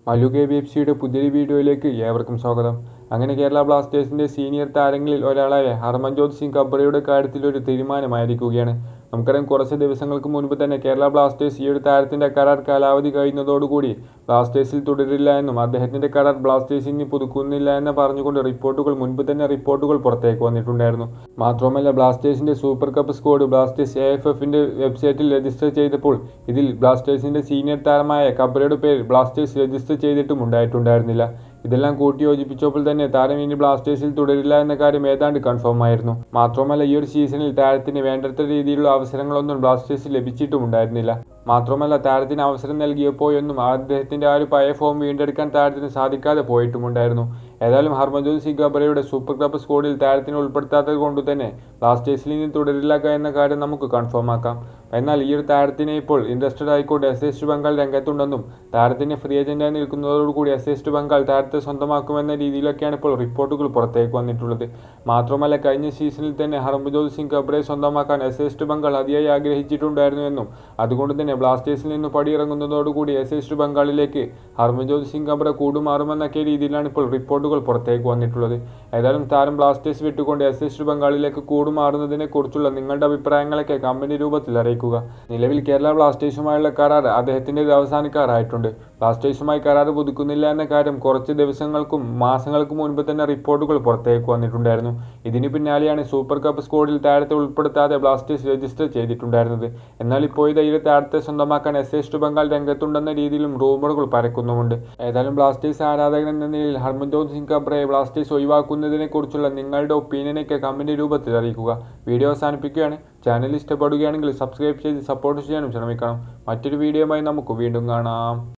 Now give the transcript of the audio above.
Mallu K B F സിയുടെ പുതിയൊരു വീഡിയോയിലേക്ക് ഏവർക്കും സ്വാഗതം അങ്ങനെ കേരള ബ്ലാസ്റ്റേഴ്സിന്റെ സീനിയർ താരങ്ങളിൽ ഒരാളായ ഹർമൻജോത് സിംഗ് കബ്രയുടെ കാര്യത്തിൽ ഒരു തീരുമാനമായിരിക്കുകയാണ് നമുക്കറിയാം കുറച്ച് ദിവസങ്ങൾക്ക് മുൻപ് തന്നെ കേരള ബ്ലാസ്റ്റേഴ്സ് ഈ ഒരു താരത്തിന്റെ കരാർ കാലാവധി കഴിയുന്നതോടുകൂടി ബ്ലാസ്റ്റേഴ്സിൽ തുടരില്ല എന്നും അദ്ദേഹത്തിന്റെ കരാർ ബ്ലാസ്റ്റേഴ്സ് ഇനി പുതുക്കുന്നില്ല എന്ന് പറഞ്ഞുകൊണ്ട് റിപ്പോർട്ടുകൾ മുൻപ് തന്നെ റിപ്പോർട്ടുകൾ പുറത്തേക്ക് വന്നിട്ടുണ്ടായിരുന്നു മാത്രമല്ല ബ്ലാസ്റ്റേഴ്സിന്റെ super cup squad Blasters A F എഫിന്റെ വെബ്സൈറ്റിൽ രജിസ്റ്റർ ചെയ്തപ്പോൾ ഇതിൽ ബ്ലാസ്റ്റേഴ്സിന്റെ സീനിയർ താരമായ കബ്രയുടെ പേര് ബ്ലാസ്റ്റേഴ്സ് രജിസ്റ്റർ ചെയ്തിട്ടും ഉണ്ടായിട്ടുണ്ടായിരുന്നില്ല ഇതെല്ലാം കൂട്ടിയോജിപ്പിച്ചപ്പോൾ തന്നെ താരം ഇനി ബ്ലാസ്റ്റേഴ്സിൽ തുടരില്ല എന്ന കാര്യം ഏതാണ്ട് കൺഫേം ആയിരുന്നു മാത്രമല്ല ഈ ഒരു സീസണിൽ താരത്തിന് വേണ്ടത്ര രീതിയിലുള്ള അവസരങ്ങളൊന്നും ബ്ലാസ്റ്റേഴ്സിൽ ലഭിച്ചിട്ടുമുണ്ടായിരുന്നില്ല മാത്രമല്ല താരത്തിന് അവസരം നൽകിയപ്പോഴൊന്നും അദ്ദേഹത്തിന്റെ ആ ഒരു പഴയ ഫോം വീണ്ടെടുക്കാൻ താരത്തിന് സാധിക്കാതെ പോയിട്ടുമുണ്ടായിരുന്നു ഏതായാലും ഹർമൻജോത് സിംഗ് ഗബ്രയുടെ സൂപ്പർ കപ്പ് സ്ക്വാഡിൽ താരത്തിനെ ഉൾപ്പെടുത്താത്തത് കൊണ്ട് തന്നെ ബ്ലാസ്റ്റേഴ്സിൽ ഇനി തുടരില്ല എന്ന കാര്യം നമുക്ക് കൺഫേം ആക്കാം എന്നാൽ ഈ ഒരു താരത്തിനെ ഇപ്പോൾ ഇൻട്രസ്റ്റഡ് ആയിക്കോട്ടെ എസ് എസ് ബംഗാൾ രംഗത്തുണ്ടെന്നും താരത്തിന് ഫ്രീ ഏജന്റായി നിൽക്കുന്നതോടുകൂടി എസ് എസ് ബംഗാൾ താരത്തെ സ്വന്തമാക്കുമെന്ന രീതിയിലൊക്കെയാണ് ഇപ്പോൾ റിപ്പോർട്ടുകൾ പുറത്തേക്ക് വന്നിട്ടുള്ളത് മാത്രമല്ല കഴിഞ്ഞ സീസണിൽ തന്നെ ഹർമൻജോത് സിംഗ് ഗബ്രയെ സ്വന്തമാക്കാൻ എസ് എസ് ബംഗാൾ അതിയായി ആഗ്രഹിച്ചിട്ടുണ്ടായിരുന്നു എന്നും അതുകൊണ്ട് തന്നെ ബ്ലാസ്റ്റേഴ്സിൽ നിന്ന് പടിയിറങ്ങുന്നതോടുകൂടി എസ് എസ് ബംഗാളിലേക്ക് ഹർമൻജോത് സിംഗ് ഗബ്ര കൂടുമാറുമെന്നൊക്കെ രീതിയിലാണ് ഇപ്പോൾ റിപ്പോർട്ടുകൾ പുറത്തേക്ക് വന്നിട്ടുള്ളത് ഏതായാലും താരം ബ്ലാസ്റ്റേഴ്സ് വിട്ടുകൊണ്ട് എസ് എസ് ബംഗാളിലേക്ക് കൂടുമാറുന്നതിനെ കുറിച്ചുള്ള നിങ്ങളുടെ അഭിപ്രായങ്ങളൊക്കെ കമന്റ് രൂപത്തിൽ അറിയിക്കുക നിലവിൽ കേരള ബ്ലാസ്റ്റേഴ്സുമായുള്ള കരാർ അദ്ദേഹത്തിന്റെ അവസാനിക്കാറായിട്ടുണ്ട് ബ്ലാസ്റ്റേഴ്സുമായി കരാർ പുതുക്കുന്നില്ല എന്ന കാര്യം കുറച്ച് ദിവസങ്ങൾക്കും മാസങ്ങൾക്കും മുൻപ് തന്നെ റിപ്പോർട്ടുകൾ പുറത്തേക്ക് വന്നിട്ടുണ്ടായിരുന്നു ഇതിന് പിന്നാലെയാണ് സൂപ്പർ കപ്പ് സ്ക്വാഡിൽ താരത്തെ ഉൾപ്പെടുത്താതെ ബ്ലാസ്റ്റേഴ്സ് രജിസ്റ്റർ ചെയ്തിട്ടുണ്ടായിരുന്നത് എന്നാൽ ഇപ്പോൾ ഇത് ഈ താരത്തെ സ്വന്തമാക്കാൻ എസ് എസ് ബംഗാൾ രംഗത്തുണ്ടെന്ന രീതിയിലും റൂമറുകൾ പരക്കുന്നുമുണ്ട് ഏതായാലും ബ്ലാസ്റ്റേഴ്സ് ആരാധകൻ എന്ന നിലയിൽ ഹർമൻജോത് സിംഗ് കബ്രയെ ബ്ലാസ്റ്റേഴ്സ് ഒഴിവാക്കുന്നതിനെ കുറിച്ചുള്ള നിങ്ങളുടെ ഒപ്പീനിയനൊക്കെ കമന്റ് രൂപത്തിൽ അറിയിക്കുക വീഡിയോ അവസാനിപ്പിക്കുകയാണ് ചാനൽ ഇഷ്ടപ്പെടുകയാണെങ്കിൽ സബ്സ്ക്രൈബ് ചെയ്ത് സപ്പോർട്ട് ചെയ്യാനും ശ്രമിക്കണം മറ്റൊരു വീഡിയോയുമായി നമുക്ക് വീണ്ടും കാണാം